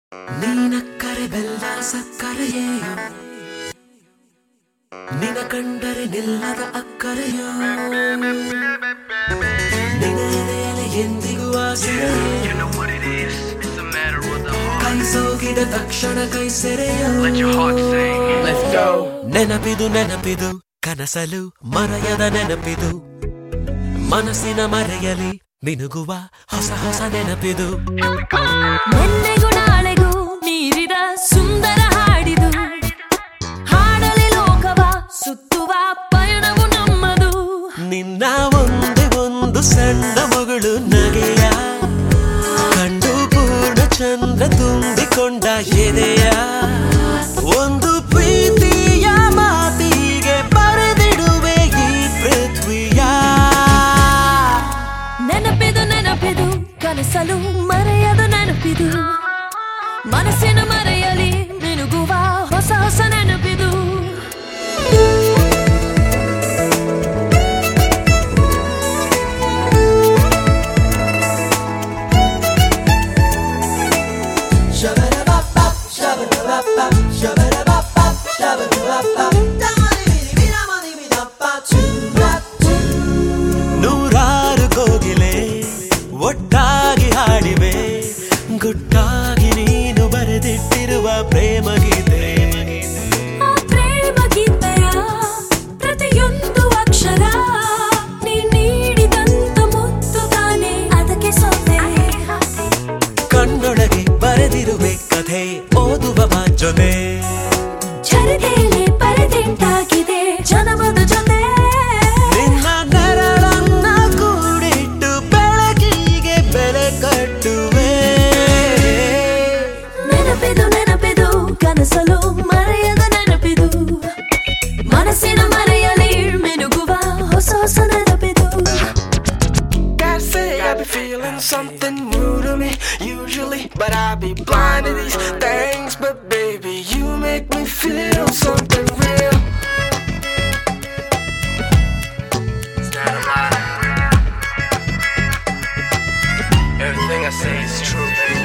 ನೀನಕ್ಕರೆ ಬೆಲ್ಲ ಸಕ್ಕರೆಯೇಯೋ ನಿನ ಕಂಡರೆ ನಿಲ್ಲದ ಅಕ್ಕರೆಯೋ ನಿನ ಎದೆಯಲ್ಲಿ ಎಂದಿಗೂ ಆಸೆಯೋ You know what it is. It's a matter of the heart. ಕೈ ಸೋಗಿದ ತಕ್ಷಣ ಕೈ ಸೆರೆಯೋ Let your heart sing. Let's go. ನೆನಪಿದು ನೆನಪಿದು ಕನಸಲು ಮರೆಯದ ನೆನಪಿದು ಮನಸ್ಸಿನ ಮರೆಯಲಿ ಮಿನುಗುವ ಹೊಸ ಹೊಸ ನೆನಪಿದು ನಿನ್ನೆಗೂ ನಾಳೆಗೂ ಮೀರಿದ ಸುಂದರ ಹಾಡಿದು ಹಾಡಲಿ ಲೋಕವ ಸುತ್ತುವ ಪಯಣವು ನಮ್ಮದು ನಿನ್ನ ಒಂದೇ ಒಂದು ಸಣ್ಣ ಮಗಳು ನಗೆಯ ಕಂಡು ಪೂರ್ಣ ಚಂದ್ರ ತುಂಬಿಕೊಂಡ ಎದೆಯ ಒಂದು ಪ್ರೀತಿಯ ಮಾತಿಗೆ ಬರೆದಿಡುವೆ ಈ ಪೃಥ್ವಿಯ ನೆನಪಿದು ನೆನಪಿದು ಕನಸಲು ಮರೆಯದ ನೆನಪಿದು ಮನಸ್ಸಿನ ಮರೆಯಲಿ ಮಿನುಗುವ ಹೊಸ ಹೊಸ ನೆನಪಿದು ನೂರಾರು ಕೋಗಿಲೆ ಒಟ್ಟಾಗಿ ಹಾಡಿವೆ ಗುಟ್ಟಾಗಿ ನೀನು ಬರೆದಿಟ್ಟಿರುವ ಪ್ರೇಮ ಗೀತೆ ಆ ಪ್ರೇಮ ಗೀತೆಯ ಪ್ರತಿಯೊಂದು ಅಕ್ಷರ ನೀ ನೀಡಿದಂತ ಮುತ್ತು ತಾನೆ ಅದಕ್ಕೆ ಸೋತೆ ಕಣ್ಣೊಳಗೆ ಬರೆದಿರುವೆ ಕಥೆ ಓದುವ ಬಾ ಜೊತೆ ಚರಿತೆಯಲ್ಲಿ ಪರದೆಂಟಾಗಿದೆ ಜನಮದ ಜೊತೆ ನಿನ್ನ ನೆರಳನ್ನ ಕೂಡಿಟ್ಟು ಬೆಳಕಿಗೆ ಬೆಲೆ ಕಟ್ಟುವೆ ನೆನಪಿದು ನೆನಪಿದು ಕನಸಲು ಮರೆಯದ ನೆನಪಿದು ಮನಸ್ಸಿನ ಮರೆಯಲಿ ಮಿನುಗುವ ಹೊಸ ಹೊಸ ನೆನಪಿದು Gotta say, I be feeling something new to me, usually. But I be blind to these things. But baby, you make me feel something real. It's not a lie. Everything I say is true, baby.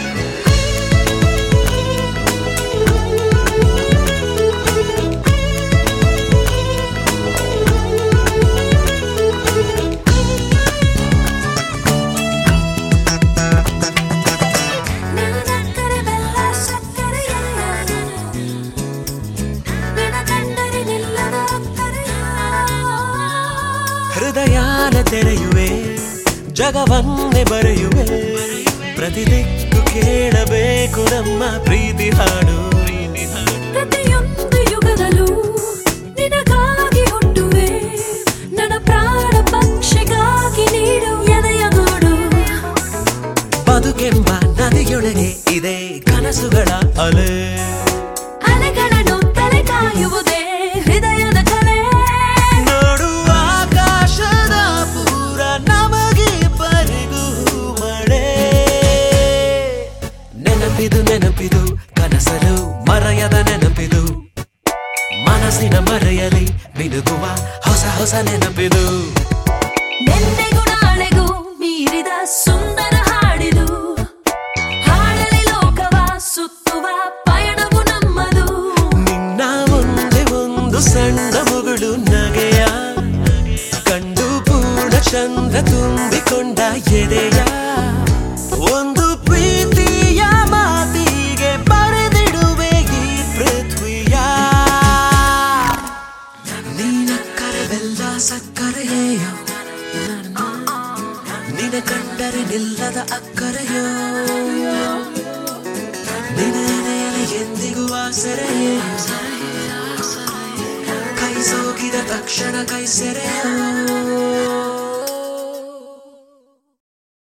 ನಿನಗಕ್ಕರೆ ಬೆಲ್ಲ ಸಕ್ಕರೆಯ ನಿನ ಕಂಡರೆ ನಿಲ್ಲದ ಅಕ್ಕರೆಯ ಹೃದಯಾನ ತೆರೆಯುವೆ ಜಗವನ್ನೇ ಬರೆಯುವೆ ಪ್ರತಿ ದಿಕ್ಕು ಕೇಳಬೇಕು ನಮ್ಮ ಪ್ರೀತಿ ಹಾಡು ಪ್ರತಿಯೊಂದು ಯುಗದಲ್ಲೂ ನಿನಗಾಗಿ ಹುಟ್ಟುವೆ ನನ್ನ ಪ್ರಾಣ ಪಕ್ಷಿಗಾಗಿ ನೀಡು ಎದೆಯ ಗೂಡು ಬದುಕೆಂಬ ನದಿಯೊಳಗೆ ಇದೆ ಕನಸುಗಳ ಅಲೆ ಅಲೆಗಳನ್ನು ತಲೆ ಕಾಯುವುದೇ ಹೃದಯದ ಕಲೆ ನೋಡು ಆಕಾಶದ ಪೂರ ನಮಗೆ ಪರಿಗೂ ಮಳೆ ನೆನಪಿದು ನೆನಪಿದು ಕನಸಲು ಮರೆಯದ ನೆನಪಿದು ಮನಸ್ಸಿನ ಮರೆಯಲಿ ಮಿನುಗುವ ಹೊಸ ಹೊಸ ನೆನಪಿದು ನಿನ್ನೆಗೂ ನಾಳೆಗೂ ಮೀರಿದ ಸುಂದರ ಹಾಡಿದು ಹಾಡಲಿ ಲೋಕವ ಸುತ್ತುವ ಪಯಣವು ನಮ್ಮದು ನಿನ್ನ ಒಂದೇ ಒಂದು ಸಣ್ಣ ಮಗಳು ನಗೆಯ ಕಂಡು ಪೂರ್ಣ ಚಂದ್ರ ತುಂಬಿಕೊಂಡ ಎದೆಯ ಒಂದು ಪ್ರೀತಿಯ ಮಾತಿಗೆ ಬರೆದಿಡುವೆ ಈ ಪೃಥ್ವಿಯ ನೀನಕ್ಕರೆ ಬೆಲ್ಲ ಸಕ್ಕರೆಯೇಯೋ ನಿನ ಕಂಡರೆ ನಿಲ್ಲದ ಅಕ್ಕರೆಯೋ ನಿನ ಎದೆಯಲ್ಲಿ ಎಂದಿಗೂ ಆಸರೆಯೇ ಕೈ ಸೋಕಿದ ತಕ್ಷಣ ಕೈ ಸೆರೆಯೋ